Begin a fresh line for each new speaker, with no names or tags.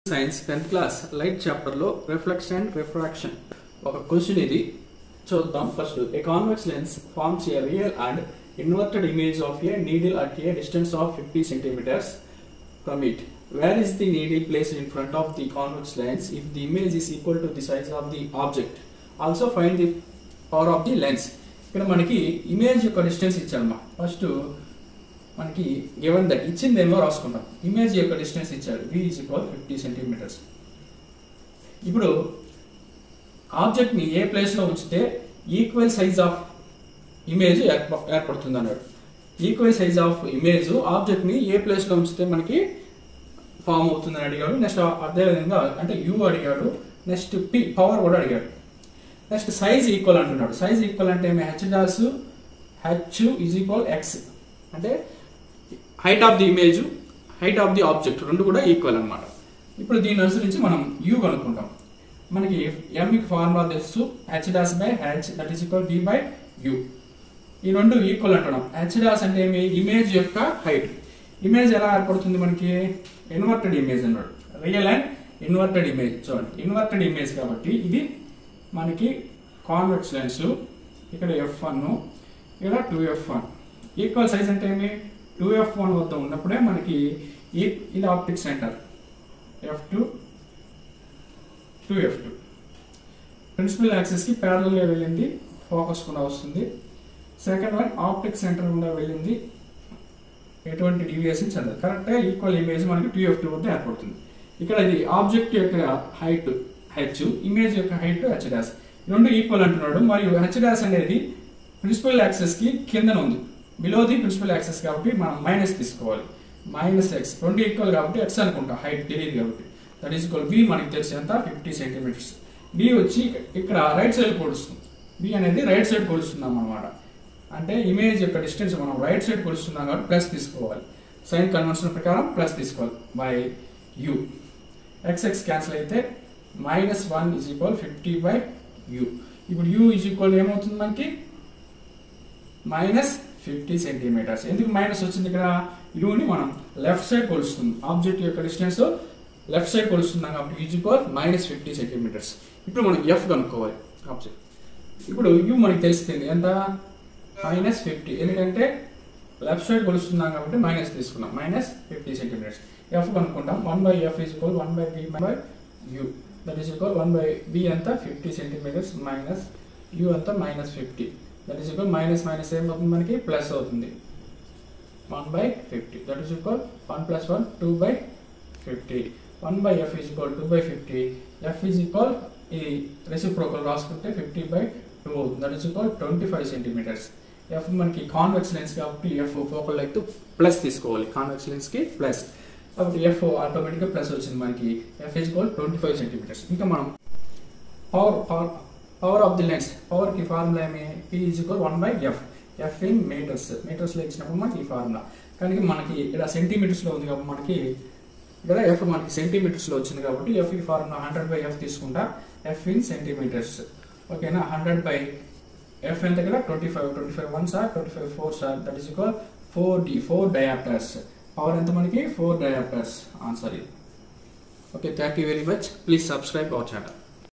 science tenth class light చాప్టర్లో reflection and refraction ఒక question ఇది చూద్దాం first a convex lens forms a real and inverted image of a needle at a distance of fifty centimetres from it where is the needle place in front of the convex lens if the image is equal to the size of the object also find the power of the lens ఇక్కడ మనకి image యొక్క distance ఇచ్చాడమ్మా first మనకి given that ఇచ్చిందేమో రాసుకుంటాం image యొక్క distance ఇచ్చాడు v is equal fifty centimetres ఇప్పుడు ఆబ్జెక్ట్ని ఏ ప్లేస్లో ఉంచితే ఈక్వల్ సైజ్ ఆఫ్ ఇమేజ్ ఏర్పడుతుంది అన్నాడు ఈక్వల్ సైజ్ ఆఫ్ ఇమేజ్ ఆబ్జెక్ట్ని ఏ ప్లేస్లో ఉంచితే మనకి ఫామ్ అవుతుందని అడిగాడు నెక్స్ట్ అదేవిధంగా అంటే యూ అడిగాడు నెక్స్ట్ పి పవర్ కూడా అడిగాడు నెక్స్ట్ సైజ్ ఈక్వల్ అంటున్నాడు సైజ్ ఈక్వల్ అంటే ఏమి H dash H is equal X అంటే height of the image height of the object రెండు కూడా ఈక్వల్ అనమాట ఇప్పుడు దీన్ని అనుసరించి మనం యూ కనుక్కుంటాం మనకి ఎంకి ఫార్ములా తెలుసు H dash by H that is equal D by U ఈ రెండు ఈక్వల్ అంటున్నాం హెచ్ డాస్ అంటే ఏమి ఇమేజ్ యొక్క హైట్ ఇమేజ్ ఎలా ఏర్పడుతుంది మనకి ఇన్వర్టెడ్ ఇమేజ్ అన్నాడు రియల్ అండ్ ఇన్వర్టెడ్ ఇమేజ్ చూడండి ఇన్వర్టెడ్ ఇమేజ్ కాబట్టి ఇది మనకి కాన్వెక్స్ లెన్స్ ఇక్కడ ఎఫ్ వన్ ఇక్కడ two F one equal size అంటే ఏమి టూ ఎఫ్ వన్ వద్ద ఉన్నప్పుడే మనకి ఈ ఇది optic centre F two two F two principal యాక్సెస్కి ప్యారల్గా వెళ్ళింది ఫోకస్ కూడా వస్తుంది సెకండ్ వన్ ఆప్టిక్ సెంటర్ కూడా వెళ్ళింది ఎటువంటి డీవియేషన్ చెందదు కరెక్ట్గా ఈక్వల్ ఇమేజ్ మనకి టూ ఎఫ్ టూ వద్ద ఏర్పడుతుంది ఇక్కడ ఇది ఆబ్జెక్ట్ యొక్క హైట్ హెచ్ ఇమేజ్ యొక్క హైట్ హెచ్ డాస్ రెండు ఈక్వల్ అంటున్నాడు మరియు హెచ్ డాస్ అనేది ప్రిన్సిపల్ యాక్సెస్కి కిందన ఉంది బిలో ది ప్రిన్సిపల్ యాక్సెస్ కాబట్టి మనం మైనస్ తీసుకోవాలి మైనస్ ఎక్స్ రెండు ఈక్వల్ కాబట్టి ఎక్స్ అనుకుంటా హైట్ తెలియదు కాబట్టి దట్ ఈస్ ఈక్వల్ బి మనకి తెలిసి ఎంత ఫిఫ్టీ సెంటీమీటర్స్ బి వచ్చి ఇక్కడ రైట్ సైడ్ కొలుస్తుంది బి అనేది రైట్ సైడ్ కొలుస్తున్నాం అనమాట అంటే ఇమేజ్ యొక్క డిస్టెన్స్ మనం రైట్ సైడ్ కొలుస్తున్నాం కాబట్టి ప్లస్ తీసుకోవాలి సైన్ కన్వెన్షన్ ప్రకారం ప్లస్ తీసుకోవాలి by U X X cancel అయితే minus one is equal fifty by U ఇప్పుడు యూ ఈజ్ ఈక్వల్ ఏమవుతుంది మనకి మైనస్ ఫిఫ్టీ సెంటీమీటర్స్ ఎందుకు మైనస్ వచ్చింది ఇక్కడ యూని మనం లెఫ్ట్ సైడ్ కొలుస్తుంది ఆబ్జెక్ట్ యొక్క డిస్టెన్స్ లెఫ్ట్ సైడ్ కొలుస్తున్నాం కాబట్టి is equal minus fifty centimetres ఇప్పుడు మనం ఎఫ్ కనుక్కోవాలి ఆబ్జెక్ట్ ఇప్పుడు యూ మనకి తెలిసింది ఎంత మైనస్ ఫిఫ్టీ ఎందుకంటే లెఫ్ట్ సైడ్ కొలుస్తున్నాం కాబట్టి మైనస్ తీసుకున్నాం మైనస్ ఫిఫ్టీ సెంటీమీటర్స్ ఎఫ్ కనుక్కుంటాం one by F is equal one by B by U that is equal one by B అంతా ఫిఫ్టీ సెంటీమీటర్స్ మైనస్ యూ అంతా minus fifty that is equal minus minus ఏమవుతుంది మనకి plus అవుతుంది one by fifty that is equal one plus one two by fifty one by F is equal two by fifty F is equal ఈ reciprocal రాసుకుంటే fifty by two అవుతుంది that is equal twenty five centimetres F మనకి convex lens కాబట్టి F focal length plus తీసుకోవాలి కాన్వెక్స్ లెన్స్కి plus కాబట్టి F ఆటోమేటిక్గా ప్లస్ వచ్చింది మనకి F is equal twenty five centimetres ఇంకా మనం power power power of the lens power కి ఫార్ములా ఏమి P is equal one by F F in metres మీటర్స్లో ఇచ్చినప్పుడు మనకి ఈ ఫార్ములా కానీ మనకి ఇక్కడ సెంటీమీటర్స్లో ఉంది కాబట్టి మనకి ఇక్కడ ఎఫ్ మనకి సెంటీమీటర్స్లో వచ్చింది కాబట్టి ఎఫ్ ఈ ఫార్ములా హండ్రెడ్ బై ఎఫ్ తీసుకుంటా ఎఫ్ ఇన్ సెంటీమీటర్స్ ఓకేనా హండ్రెడ్ బై ఎఫ్ ఎంత కదా twenty five twenty five one sir twenty five four sir that is equal four D four dioptres power ఎంత మనకి ఫోర్ డయాప్టర్స్ ఆన్సర్ ఇది okay thank you very much please subscribe our channel